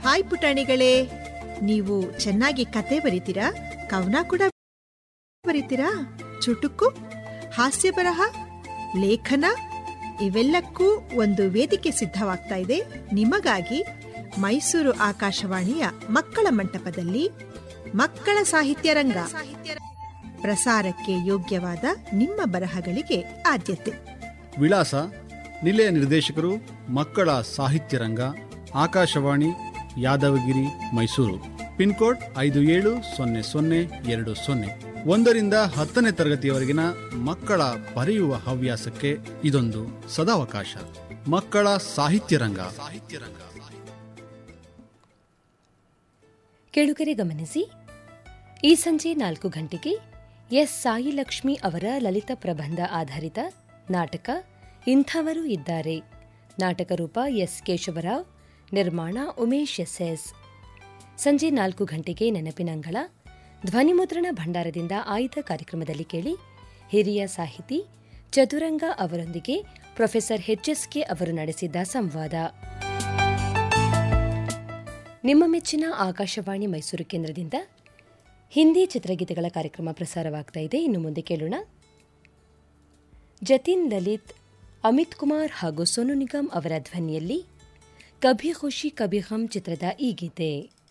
hi ಪುಟಾಣಿಗಳೇ ನೀವು ಚೆನ್ನಾಗಿ ಕತೆ ಬರೀತೀರಾ ಕವನ ಕೂಡ ಬರೀತೀರಾ ಚುಟುಕು ಹಾಸ್ಯ ಬರಹ ಲೇಖನ ಇವೆಲ್ಲಕ್ಕೂ ಒಂದು ವೇದಿಕೆ ಸಿದ್ಧವಾಗ್ತಾ ಇದೆ ನಿಮಗಾಗಿ ಮೈಸೂರು ಆಕಾಶವಾಣಿಯ ಮಕ್ಕಳ ಮಂಟಪದಲ್ಲಿ ಮಕ್ಕಳ ಸಾಹಿತ್ಯ ರಂಗ ಪ್ರಸಾರಕ್ಕೆ ಯೋಗ್ಯವಾದ ನಿಮ್ಮ ಬರಹಗಳಿಗೆ ಆದ್ಯತೆ ವಿಳಾಸ ನಿಲಯ ನಿರ್ದೇಶಕರು ಮಕ್ಕಳ ಸಾಹಿತ್ಯ ರಂಗ ಆಕಾಶವಾಣಿ ಯಾದವಗಿರಿ ಮೈಸೂರು ಪಿನ್ಕೋಡ್ ಐದು ಏಳು ಸೊನ್ನೆ ಸೊನ್ನೆ ಎರಡು ಸೊನ್ನೆ ಒಂದರಿಂದ ಹತ್ತನೇ ತರಗತಿಯವರೆಗಿನ ಮಕ್ಕಳ ಬರೆಯುವ ಹವ್ಯಾಸಕ್ಕೆ ಇದೊಂದು ಸದಾವಕಾಶ ಮಕ್ಕಳ ಸಾಹಿತ್ಯ ರಂಗ ಸಾಹಿತ್ಯ ರಂಗ ಕೇಳುಗರೆ ಗಮನಿಸಿ ಈ ಸಂಜೆ ನಾಲ್ಕು ಗಂಟೆಗೆ ಎಸ್ ಸಾಯಿಲಕ್ಷ್ಮಿ ಅವರ ಲಲಿತ ಪ್ರಬಂಧ ಆಧಾರಿತ ನಾಟಕ ಇಂಥವರು ಇದ್ದಾರೆ ನಾಟಕ ರೂಪ ಎಸ್ ಕೇಶವರಾವ್ ನಿರ್ಮಾಣ ಉಮೇಶ್ ಎಸ್ ಎಸ್ ಸಂಜೆ ನಾಲ್ಕು ಗಂಟೆಗೆ ನೆನಪಿನಂಗಳ ಧ್ವನಿಮುದ್ರಣ ಭಂಡಾರದಿಂದ ಆಯ್ದ ಕಾರ್ಯಕ್ರಮದಲ್ಲಿ ಕೇಳಿ ಹಿರಿಯ ಸಾಹಿತಿ ಚದುರಂಗ ಅವರೊಂದಿಗೆ ಪ್ರೊಫೆಸರ್ ಎಚ್ಎಸ್ಕೆ ಅವರು ನಡೆಸಿದ್ದ ಸಂವಾದ ನಿಮ್ಮ ಮೆಚ್ಚಿನ ಆಕಾಶವಾಣಿ ಮೈಸೂರು ಕೇಂದ್ರದಿಂದ ಹಿಂದಿ ಚಿತ್ರಗೀತೆಗಳ ಕಾರ್ಯಕ್ರಮ ಪ್ರಸಾರವಾಗ್ತಾ ಇದೆ ಇನ್ನು ಮುಂದೆ ಕೇಳೋಣ ಜತಿನ್ ಲಲಿತ್ ಅಮಿತ್ ಕುಮಾರ್ ಹಾಗೂ ಸೋನು ನಿಗಮ್ ಅವರ ಧ್ವನಿಯಲ್ಲಿ ಕಭಿ ಖುಷಿ ಕಭಿ ಹಮ್ ಚಿತ್ರದ ಈ ಗೀತೆ